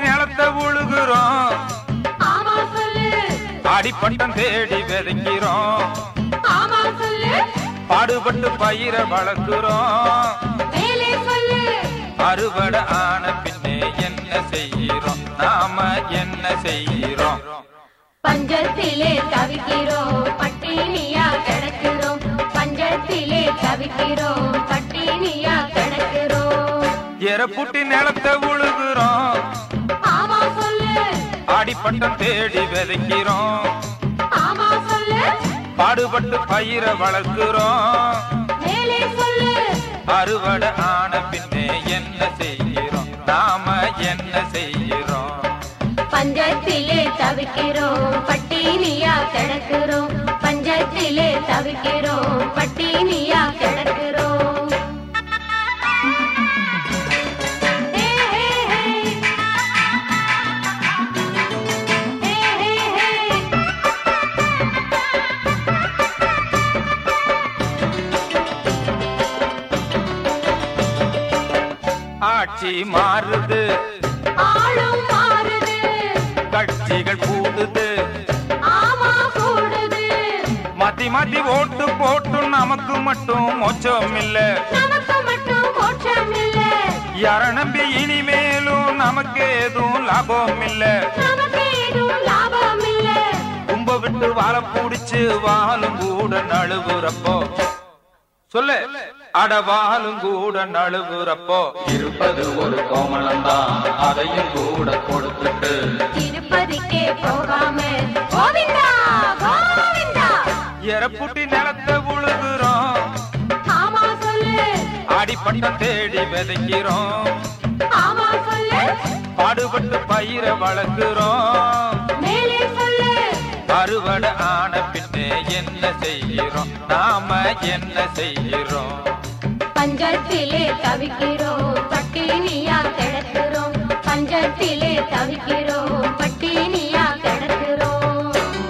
நிலத்தை உழுகுறோம் ஆமா சொல்லு அடிப்பட்டம் தேடி விதைக்கிறோம் ஆமா சொல்லு பாடுபட்டு பயிரை வளர்க்குறோம் மேலே சொல்லு அறுவடை ஆன பின்னே என்ன செய்கிறோம் நாம என்ன செய்கிறோம் பஞ்சத்திலே தவிக்கிறோம் பட்டினியா கிடக்கிறோம் பஞ்சத்திலே தவிக்கிறோம் பட்டினியா கிடக்கிறோம் எரப்புட்டி நிலத்தை உழுகுறோம் ஆமா சொல்லு அடிப்பட்டம் தேடி விதைக்கிறோம் ஆமா சொல்லு பாடுபட்டு பயிரை வளர்க்குறோம் மேலே சொல்லு அறுவடை ஆன பின்னே என்ன செய்கிறோம் நாம என்ன செய்கிறோம் பஞ்சத்திலே தவிக்கிறோம் பட்டினியா கிடக்கிறோம் பஞ்சத்திலே தவிக்கிறோம் பட்டினியா கிடக்கிறோம் ஹே, ஹே, ஹே. ஹே, ஹே, ஹே. ஆட்சி மாறுது ஆளும் மாறுது கட்சிகள் கூடுது ஆமா கூடுது மாத்தி மாத்தி ஓட்டு போட்டு நமக்கு மட்டும் மோச்சம் இல்ல நமக்கு மட்டும் மோட்சம் இல்ல யார நம்பி இனிமேலும் நமக்கு எதுவும் லாபம் இல்ல நமக்கு எதுவும் லாபம் இல்ல கும்ப விட்டு வாழ புடிச்சு வாழும் கூட நழுவுறப்போ சொல்லு அட வாழும் கூட நழுவுறப்போ இருப்பது ஒரு கோமளம்தான் அதையும் கூட கொடுத்துட்டு திருப்பதிக்கே போகாம கோவிந்தா கோவிந்தா எரப்புட்டி நிலத்தை உழுகுறோம் ஆமா சொல்லு அடிப்பட்டம் தேடி விதைக்கிறோம் ஆமா சொல்லு பாடுபட்டு பயிரை வளர்க்குறோம் மேலே சொல்லு அறுவடை ஆன பின்னே என்ன செய்கிறோம் நாம என்ன செய்கிறோம் பஞ்சத்திலே தவிக்கிறோம் பட்டினியா கிடக்கிறோம் பஞ்சத்திலே தவிக்கிறோம் பட்டினியா கிடக்கிறோம்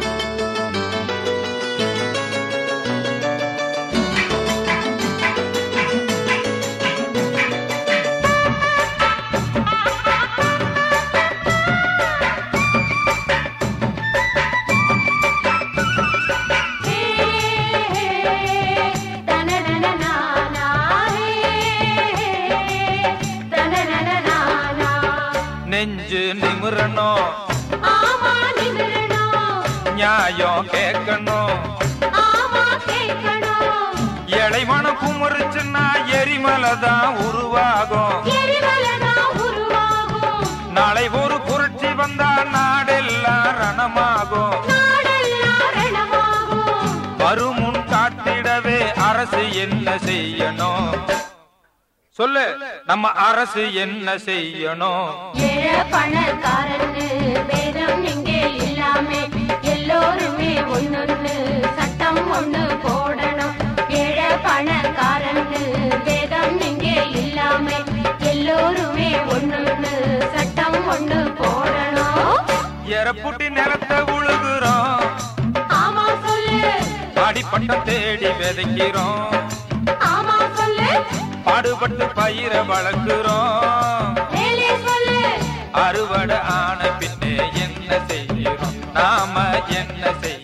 ஹே, ஹே, தனனனனானா, ஹே, ஹே, தனனனனானா. நெஞ்சு நிமிரணும் ஆமா நிமிரணும், நியாயம் கேட்கணும் ஆமா கேட்கணும். இளைவன குமுறிச்சுன்னா எரிமலை தான் உருவாகும் எரிமலைதான் உருவாகும், நாளை ஒரு புரட்சி வந்தா நாடெல்லாம் ரணமாகும் நாடெல்லாம் ரணமாகும். வருமுன் காத்திடவே அரசு என்ன செய்யணும் சொல்லு நம்ம அரசு என்ன செய்யணும் ஏழை பணக்காரன்னு பேதம் இங்கே இல்லாமே எல்லோருமே ஒன்னொன்னு சட்டம் ஒண்ணு போடணும் ஏழை பணக்காரன்னு பேதம் இங்கே இல்லாமே எல்லோருமே ஒன்னொன்னு சட்டம் ஒண்ணு போடணும் எரப்புட்டி நிலத்தை உழுகுறோம் ஆமா சொல்லு அடிப்பட்டம் தேடி விதைக்கிறோம் ஆமா சொல்லு பாடுபட்டு பயிரை வளர்க்குறோம் மேலே சொல்லு அறுவடை ஆன பின்னே என்ன செய்கிறோம் நாம என்ன செய்கிறோம்